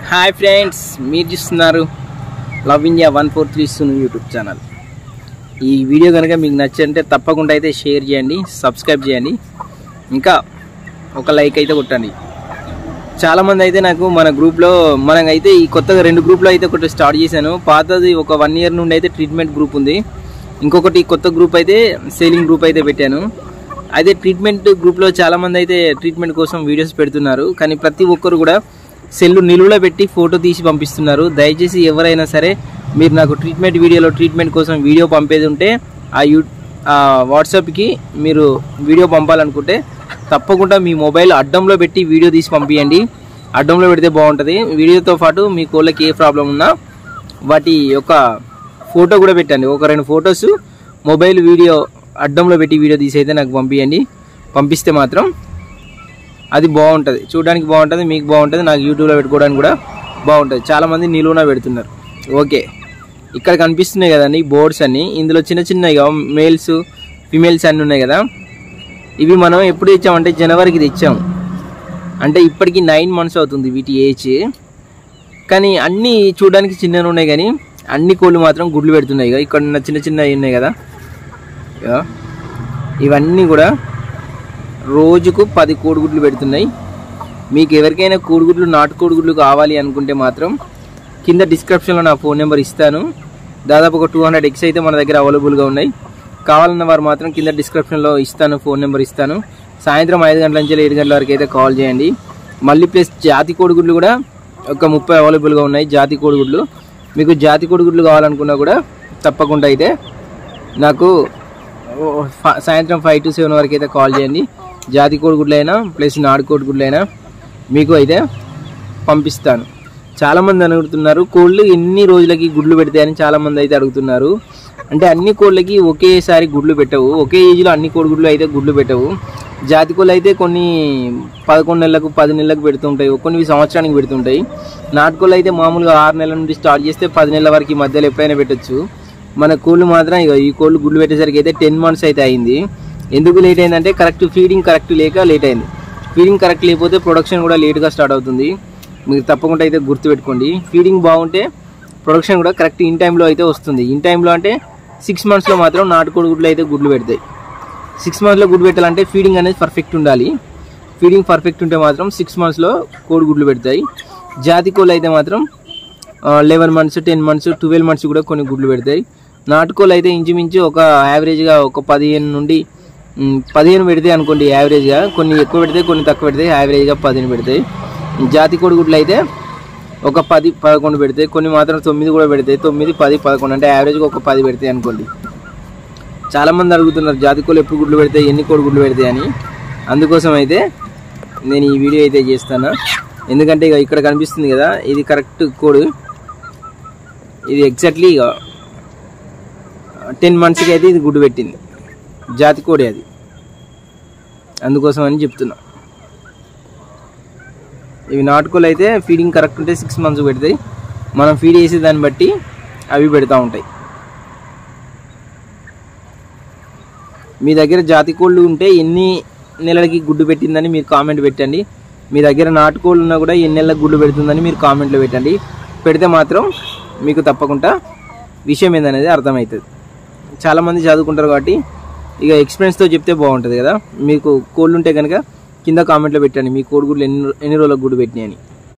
Hi friends మీరు చూస్తున్నారు love India one four three సును యూట్యూబ్ ఛానల్ ఈ వీడియో కనుక మీకు నచ్చంటే తప్పకుండా అయితే షేర్ చేయండి సబ్స్క్రైబ్ చేయండి ఇంకా ఒక లైక్ అయితే కొట్టండి చాలామంది అయితే నాకు మన గ్రూప్లో మనకైతే ఈ కొత్తగా రెండు గ్రూప్లో అయితే ఒకటి స్టార్ట్ చేశాను పాతది ఒక వన్ ఇయర్ నుండి అయితే ట్రీట్మెంట్ గ్రూప్ ఉంది ఇంకొకటి కొత్త గ్రూప్ అయితే సేలింగ్ గ్రూప్ అయితే పెట్టాను అయితే ట్రీట్మెంట్ గ్రూప్లో చాలామంది అయితే ట్రీట్మెంట్ కోసం వీడియోస్ పెడుతున్నారు కానీ ప్రతి ఒక్కరు కూడా సెల్ నిలువలో పెట్టి ఫోటో తీసి పంపిస్తున్నారు దయచేసి ఎవరైనా సరే మీరు నాకు ట్రీట్మెంట్ వీడియోలో ట్రీట్మెంట్ కోసం వీడియో పంపేది ఉంటే ఆ యూ ఆ వాట్సాప్కి మీరు వీడియో పంపాలనుకుంటే తప్పకుండా మీ మొబైల్ అడ్డంలో పెట్టి వీడియో తీసి పంపించండి అడ్డంలో పెడితే బాగుంటుంది వీడియోతో పాటు మీ కోళ్ళకి ఏ ప్రాబ్లం ఉన్నా వాటి యొక్క ఫోటో కూడా పెట్టండి ఒక రెండు ఫొటోస్ మొబైల్ వీడియో అడ్డంలో పెట్టి వీడియో తీసి అయితే నాకు పంపించండి పంపిస్తే మాత్రం అది బాగుంటుంది చూడడానికి బాగుంటుంది మీకు బాగుంటుంది నాకు యూట్యూబ్లో పెట్టుకోవడానికి కూడా బాగుంటుంది చాలామంది నిలువున పెడుతున్నారు ఓకే ఇక్కడ కనిపిస్తున్నాయి కదండి బోర్డ్స్ అన్ని ఇందులో చిన్న చిన్నగా మేల్స్ ఫిమేల్స్ అన్నీ ఉన్నాయి కదా ఇవి మనం ఎప్పుడు తెచ్చామంటే జనవరికి తెచ్చాం అంటే ఇప్పటికి నైన్ మంత్స్ అవుతుంది వీటి ఏజ్ కానీ అన్నీ చూడడానికి చిన్నగా ఉన్నాయి కానీ అన్ని కోళ్ళు మాత్రం గుడ్లు పెడుతున్నాయి ఇక ఇక్కడ ఉన్న చిన్న చిన్నవి ఉన్నాయి కదా ఇగో. ఇవన్నీ కూడా రోజుకు పది కోడిగుడ్లు పెడుతున్నాయి మీకు ఎవరికైనా కోడిగుడ్లు నాటు కోడిగుడ్లు కావాలి అనుకుంటే మాత్రం కింద డిస్క్రిప్షన్లో నా ఫోన్ నెంబర్ ఇస్తాను దాదాపు ఒక టూ హండ్రెడ్ ఎక్స్ అయితే మన దగ్గర అవైలబుల్గా ఉన్నాయి కావాలన్న వారు మాత్రం కింద డిస్క్రిప్షన్లో ఇస్తాను ఫోన్ నెంబర్ ఇస్తాను సాయంత్రం ఐదు గంటల నుంచి ఏడు గంటల వరకు అయితే కాల్ చేయండి మళ్ళీ ప్లస్ జాతి కోడిగుడ్లు కూడా ఒక ముప్పై అవైలబుల్గా ఉన్నాయి జాతి కోడిగుడ్లు మీకు జాతి కోడిగుడ్లు కావాలనుకున్నా కూడా తప్పకుండా అయితే నాకు ఓ ఫ- సాయంత్రం ఫైవ్ టు సెవెన్ వరకు అయితే కాల్ చేయండి జాతి కోడిగుడ్లైనా ప్లస్ నాడు కోడిగుడ్లైనా మీకు అయితే పంపిస్తాను చాలామంది అడుగుతున్నారు కోళ్ళు ఎన్ని రోజులకి గుడ్లు పెడతాయని చాలామంది అయితే అడుగుతున్నారు అంటే అన్ని కోళ్ళకి ఒకేసారి గుడ్లు పెట్టవు ఒకే ఏజ్లో అన్ని కోడిగుడ్లు అయితే గుడ్లు పెట్టవు జాతి కోళ్ళు అయితే కొన్ని పదకొండు నెలలకు పది నెలలకు పెడుతుంటాయి కొన్ని సంవత్సరానికి పెడుతుంటాయి నాటుకోళ్ళు అయితే మామూలుగా ఆరు నెలల నుండి స్టార్ట్ చేస్తే పది నెలల వరకు ఈ మధ్యలో ఎప్పుడైనా పెట్టొచ్చు మన కోళ్ళు మాత్రం ఇక ఈ కోళ్ళు గుడ్లు పెట్టేసరికి అయితే టెన్ మంత్స్ అయితే అయింది ఎందుకు లేట్ అయిందంటే కరెక్ట్ ఫీడింగ్ కరెక్ట్ లేక లేట్ అయింది ఫీడింగ్ కరెక్ట్ లేకపోతే ప్రొడక్షన్ కూడా లేట్గా స్టార్ట్ అవుతుంది మీరు తప్పకుండా అయితే గుర్తుపెట్టుకోండి ఫీడింగ్ బాగుంటే ప్రొడక్షన్ కూడా కరెక్ట్ ఇన్ టైంలో అయితే వస్తుంది ఇన్ టైంలో అంటే సిక్స్ మంత్స్లో మాత్రం నాటుకోడి గుడ్లు అయితే గుడ్లు పెడతాయి సిక్స్ మంత్స్లో గుడ్లు పెట్టాలంటే ఫీడింగ్ అనేది పర్ఫెక్ట్ ఉండాలి ఫీడింగ్ పర్ఫెక్ట్ ఉంటే మాత్రం సిక్స్ మంత్స్లో కోడి గుడ్లు పెడతాయి జాతి కోళ్ళు అయితే మాత్రం eleven months ten months twelve months కూడా కొన్ని గుడ్లు పెడతాయి నాటుకోళ్ళు అయితే ఇంచుమించు ఒక యావరేజ్గా ఒక పదిహేను నుండి మ్, పదిహేను పెడతాయి అనుకోండి యావరేజ్గా కొన్ని ఎక్కువ పెడతాయి కొన్ని తక్కువ పెడతాయి యావరేజ్గా పదిహేను పెడతాయి జాతి కోడి గుడ్లు అయితే ఒక పది పదకొండు పెడతాయి కొన్ని మాత్రం తొమ్మిది కూడా పెడతాయి తొమ్మిది పది పదకొండు అంటే యావరేజ్గా ఒక పది పెడతాయి అనుకోండి చాలామంది అడుగుతున్నారు జాతి కోళ్ళు ఎప్పుడు గుడ్లు పెడతాయి ఎన్ని కోడి గుడ్లు పెడతాయి అని అందుకోసం అయితే నేను ఈ వీడియో అయితే చేస్తాను ఎందుకంటే ఇక ఇక్కడ కనిపిస్తుంది కదా ఇది కరెక్ట్ కోడ్ ఇది ఎగ్జాక్ట్లీ ఇక టెన్ మంత్స్కి అయితే ఇది గుడ్డు పెట్టింది జాతి కోడి అది అందుకోసం అని చెప్తున్నా ఇవి నాటుకోలు అయితే ఫీడింగ్ కరెక్ట్ ఉంటే సిక్స్ మంత్స్ పెడతాయి మనం ఫీడ్ చేసే దాన్ని బట్టి అవి పెడతా ఉంటాయి మీ దగ్గర జాతి కోళ్ళు ఉంటే ఎన్ని నెలలకి గుడ్డు పెట్టిందని మీరు కామెంట్ పెట్టండి మీ దగ్గర నాటుకోళ్ళు ఉన్నా కూడా ఎన్ని నెలలకు గుడ్డు పెడుతుందని మీరు కామెంట్లో పెట్టండి పెడితే మాత్రం మీకు తప్పకుండా విషయం ఏందనేది అర్థమవుతుంది చాలామంది చదువుకుంటారు కాబట్టి ఇక ఎక్స్పీరియన్స్తో చెప్తే బాగుంటుంది కదా మీకు కోళ్ళు ఉంటే కనుక కింద కామెంట్లో పెట్టండి మీ కోడిగుడ్లు ఎన్ని ఎన్ని రోజులకు గుడ్డు పెట్టినాయని